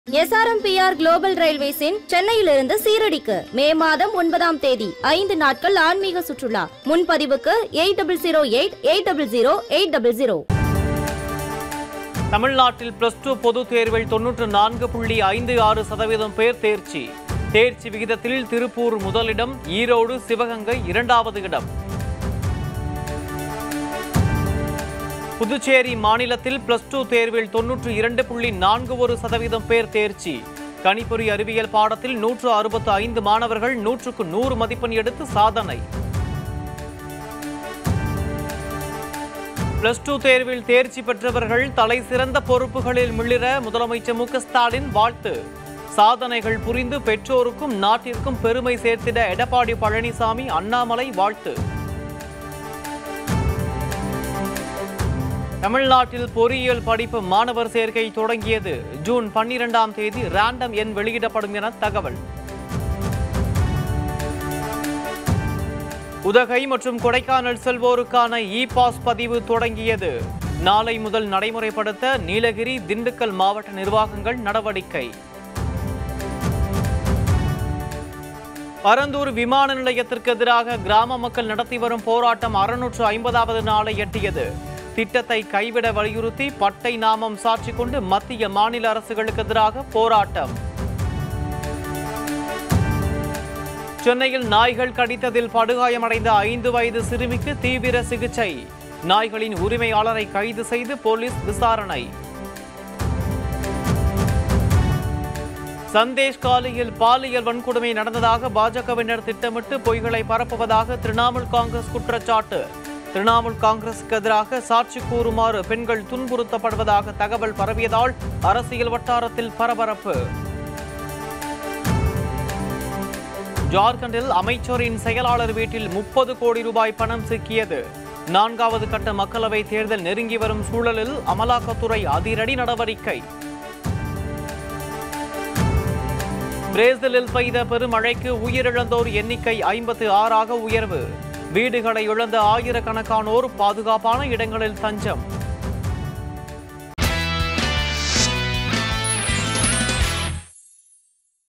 SRMPR global ரயில்வேஸின் சென்னையிலிருந்து சீரடிக்கு மே மாதம் ஒன்பதாம் தேதி ஐந்து நாட்கள் ஆன்மீக சுற்றுலா முன்பதிவுக்கு eight double zero eight eight double zero eight double zero தமிழ்நாட்டில் பிளஸ் டூ பொதுத் தேர்வில் தொன்னூற்று நான்கு புள்ளி ஐந்து ஆறு சதவீதம் பேர் தேர்ச்சி தேர்ச்சி விகிதத்தில் திருப்பூர் முதலிடம் ஈரோடு சிவகங்கை இரண்டாவது இடம் புதுச்சேரி மாநிலத்தில் பிளஸ் டூ தேர்வில் தொன்னூற்று இரண்டு புள்ளி நான்கு ஒரு சதவீதம் பேர் தேர்ச்சி கணிப்பொறி அறிவியல் பாடத்தில் நூற்று அறுபத்து ஐந்து மாணவர்கள் நூற்றுக்கு நூறு மதிப்பெண் எடுத்து சாதனை பிளஸ் டூ தேர்வில் தேர்ச்சி பெற்றவர்கள் தலை சிறந்த பொறுப்புகளில் மிளிர முதலமைச்சர் மு க ஸ்டாலின் வாழ்த்து சாதனைகள் புரிந்து பெற்றோருக்கும் நாட்டிற்கும் பெருமை சேர்த்திட எடப்பாடி பழனிசாமி அண்ணாமலை வாழ்த்து தமிழ்நாட்டில் பொறியியல் படிப்பு மாணவர் சேர்க்கை தொடங்கியது ஜூன் பன்னிரெண்டாம் தேதி ரேண்டம் எண் வெளியிடப்படும் என தகவல் உதகை மற்றும் கொடைக்கானல் செல்வோருக்கான இ பாஸ் பதிவு தொடங்கியது நாளை முதல் நடைமுறைப்படுத்த நீலகிரி திண்டுக்கல் மாவட்ட நிர்வாகங்கள் நடவடிக்கை பரந்தூர் விமான நிலையத்திற்கு எதிராக கிராம மக்கள் நடத்தி வரும் போராட்டம் அறுநூற்று ஐம்பதாவது நாளை எட்டியது திட்டத்தை கைவிட வலியுறுத்தி பட்டை நாமம் சாட்சி கொண்டு மத்திய மாநில அரசுகளுக்கு எதிராக போராட்டம் சென்னையில் நாய்கள் கடித்ததில் படுகாயமடைந்த ஐந்து வயது சிறுமிக்கு தீவிர சிகிச்சை நாய்களின் உரிமையாளரை கைது செய்து போலீஸ் விசாரணை சந்தேஷ் காலியில் பாலியல் வன்கொடுமை நடந்ததாக பாஜகவினர் திட்டமிட்டு பொய்களை பரப்புவதாக திரிணாமுல் காங்கிரஸ் குற்றச்சாட்டு திரிணாமுல் காங்கிரசுக்கு எதிராக சாட்சி கூறுமாறு பெண்கள் துன்புறுத்தப்படுவதாக தகவல் பரவியதால் அரசியல் வட்டாரத்தில் பரபரப்பு ஜார்க்கண்டில் அமைச்சரின் செயலாளர் வீட்டில் முப்பது கோடி ரூபாய் பணம் சிக்கியது நான்காவது கட்ட மக்களவை தேர்தல் நெருங்கி வரும் சூழலில் அமலாக்கத்துறை அதிரடி நடவடிக்கை பிரேசிலில் பெய்த பெருமழைக்கு உயிரிழந்தோர் எண்ணிக்கை ஐம்பத்து ஆறாக உயர்வு வீடுகளை இழந்த ஆயிரக்கணக்கானோர் பாதுகாப்பான இடங்களில் தஞ்சம்